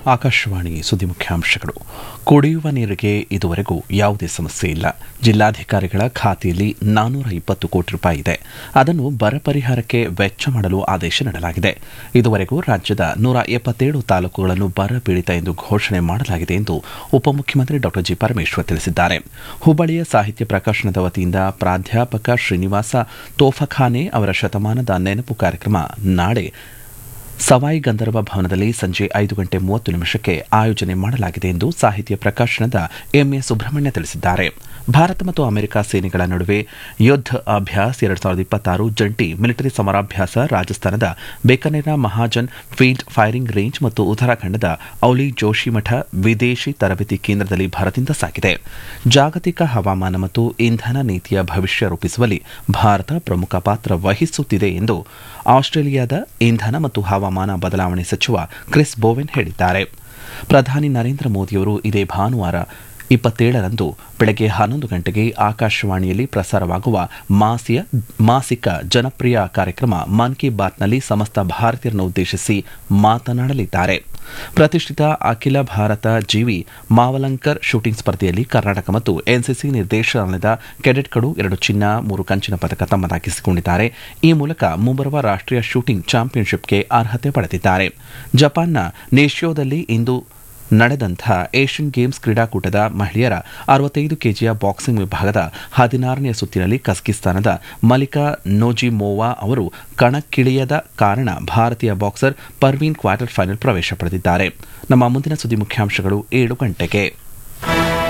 ಆಕಾಶವಾಣಿ ಸುದ್ದಿ ಮುಖ್ಯಾಂಶಗಳು ಕುಡಿಯುವ ನೀರಿಗೆ ಇದುವರೆಗೂ ಯಾವುದೇ ಸಮಸ್ಯೆ ಇಲ್ಲ ಜಿಲ್ಲಾಧಿಕಾರಿಗಳ ಖಾತೆಯಲ್ಲಿ ನಾನೂರ ಇಪ್ಪತ್ತು ಕೋಟಿ ರೂಪಾಯಿ ಇದೆ ಅದನ್ನು ಬರ ಪರಿಹಾರಕ್ಕೆ ವೆಚ್ಚ ಮಾಡಲು ಆದೇಶ ನೀಡಲಾಗಿದೆ ಇದುವರೆಗೂ ರಾಜ್ಯದ ನೂರ ಎಪ್ಪತ್ತೇಳು ತಾಲೂಕುಗಳನ್ನು ಬರ ಪೀಡಿತ ಎಂದು ಘೋಷಣೆ ಮಾಡಲಾಗಿದೆ ಎಂದು ಉಪಮುಖ್ಯಮಂತ್ರಿ ಡಾ ಜಿ ಪರಮೇಶ್ವರ್ ತಿಳಿಸಿದ್ದಾರೆ ಹುಬ್ಬಳ್ಳಿಯ ಸಾಹಿತ್ಯ ಪ್ರಕಾಶನದ ವತಿಯಿಂದ ಪ್ರಾಧ್ಯಾಪಕ ಶ್ರೀನಿವಾಸ ತೋಫಖಾನೆ ಅವರ ಶತಮಾನದ ನೆನಪು ಕಾರ್ಯಕ್ರಮ ನಾಳೆ ಸವಾಯಿ ಗಂಧರ್ವ ಭವನದಲ್ಲಿ ಸಂಜೆ ಐದು ಗಂಟೆ ಮೂವತ್ತು ನಿಮಿಷಕ್ಕೆ ಆಯೋಜನೆ ಮಾಡಲಾಗಿದೆ ಎಂದು ಸಾಹಿತ್ಯ ಪ್ರಕಾಶನದ ಎಂಎ ಸುಬ್ರಹ್ಮಣ್ಯ ತಿಳಿಸಿದ್ದಾರೆ ಭಾರತ ಮತ್ತು ಅಮೆರಿಕ ಸೇನೆಗಳ ನಡುವೆ ಯುದ್ಧ ಅಭ್ಯಾಸ್ ಎರಡ್ ಸಾವಿರದ ಇಪ್ಪತ್ತಾರು ಜಂಟಿ ಮಿಲಿಟರಿ ಸಮರಾಭ್ಯಾಸ ರಾಜಸ್ಥಾನದ Bikaner Mahajan field firing range ಮತ್ತು ಉತ್ತರಾಖಂಡದ ಔಲಿ ಜೋಶಿಮಠ ವಿದೇಶಿ ತರಬೇತಿ ಕೇಂದ್ರದಲ್ಲಿ ಭರದಿಂದ ಸಾಗಿದೆ ಜಾಗತಿಕ ಹವಾಮಾನ ಮತ್ತು ಇಂಧನ ನೀತಿಯ ಭವಿಷ್ಯ ರೂಪಿಸುವಲ್ಲಿ ಭಾರತ ಪ್ರಮುಖ ಪಾತ್ರ ವಹಿಸುತ್ತಿದೆ ಎಂದು ಆಸ್ಟ್ರೇಲಿಯಾದ ಇಂಧನ ಮತ್ತು ಹವಾಮಾನ ಬದಲಾವಣೆ ಸಚಿವ ಕ್ರಿಸ್ ಬೋವೆನ್ ಹೇಳಿದ್ದಾರೆ ಪ್ರಧಾನಿ ನರೇಂದ್ರ ಮೋದಿಯವರು ಇದೇ ಭಾನುವಾರ ಇಪ್ಪತ್ತೇಳರಂದು ಬೆಳಗ್ಗೆ ಹನ್ನೊಂದು ಗಂಟೆಗೆ ಆಕಾಶವಾಣಿಯಲ್ಲಿ ಪ್ರಸಾರವಾಗುವ ಮಾಸಿಯ ಮಾಸಿಕ ಜನಪ್ರಿಯ ಕಾರ್ಯಕ್ರಮ ಮನ್ ಕಿ ಬಾತ್ನಲ್ಲಿ ಸಮಸ್ತ ಭಾರತೀಯರನ್ನು ಉದ್ದೇಶಿಸಿ ಮಾತನಾಡಲಿದ್ದಾರೆ ಪ್ರತಿಷ್ಠಿತ ಅಖಿಲ ಭಾರತ ಜೀವಿ ಮಾವಲಂಕರ್ ಶೂಟಿಂಗ್ ಸ್ಪರ್ಧೆಯಲ್ಲಿ ಕರ್ನಾಟಕ ಮತ್ತು ಎನ್ಸಿಸಿ ನಿರ್ದೇಶನಾಲಯದ ಕೆಡೆಟ್ಗಳು ಎರಡು ಚಿನ್ನ ಮೂರು ಕಂಚಿನ ಪದಕ ತಮ್ಮದಾಗಿಸಿಕೊಂಡಿದ್ದಾರೆ ಈ ಮೂಲಕ ಮುಂಬರುವ ರಾಷ್ಟ್ರೀಯ ಶೂಟಿಂಗ್ ಚಾಂಪಿಯನ್ಶಿಪ್ಗೆ ಅರ್ಹತೆ ಪಡೆದಿದ್ದಾರೆ ಜಪಾನ್ನ ನೇಷ್ಯೋದಲ್ಲಿ ಇಂದು ನಡೆದಂಥ ಏಷ್ಯನ್ ಗೇಮ್ಸ್ ಕ್ರೀಡಾಕೂಟದ ಮಹಿಳೆಯರ ಅರವತ್ತೈದು ಕೆಜಿಯ ಬಾಕ್ಸಿಂಗ್ ವಿಭಾಗದ ಹದಿನಾರನೇ ಸುತ್ತಿನಲ್ಲಿ ಕಜಕಿಸ್ತಾನದ ಮಲಿಕಾ ನೋಜಿಮೋವಾ ಅವರು ಕಣಕ್ಕಿಳಿಯದ ಕಾರಣ ಭಾರತೀಯ ಬಾಕ್ಸರ್ ಪರ್ವೀನ್ ಕ್ವಾರ್ಟರ್ ಫೈನಲ್ ಪ್ರವೇಶ ಪಡೆದಿದ್ದಾರೆ ನಮ್ಮ ಮುಂದಿನ ಸುದ್ದಿ ಮುಖ್ಯಾಂಶಗಳು ಏಳು ಗಂಟೆಗೆ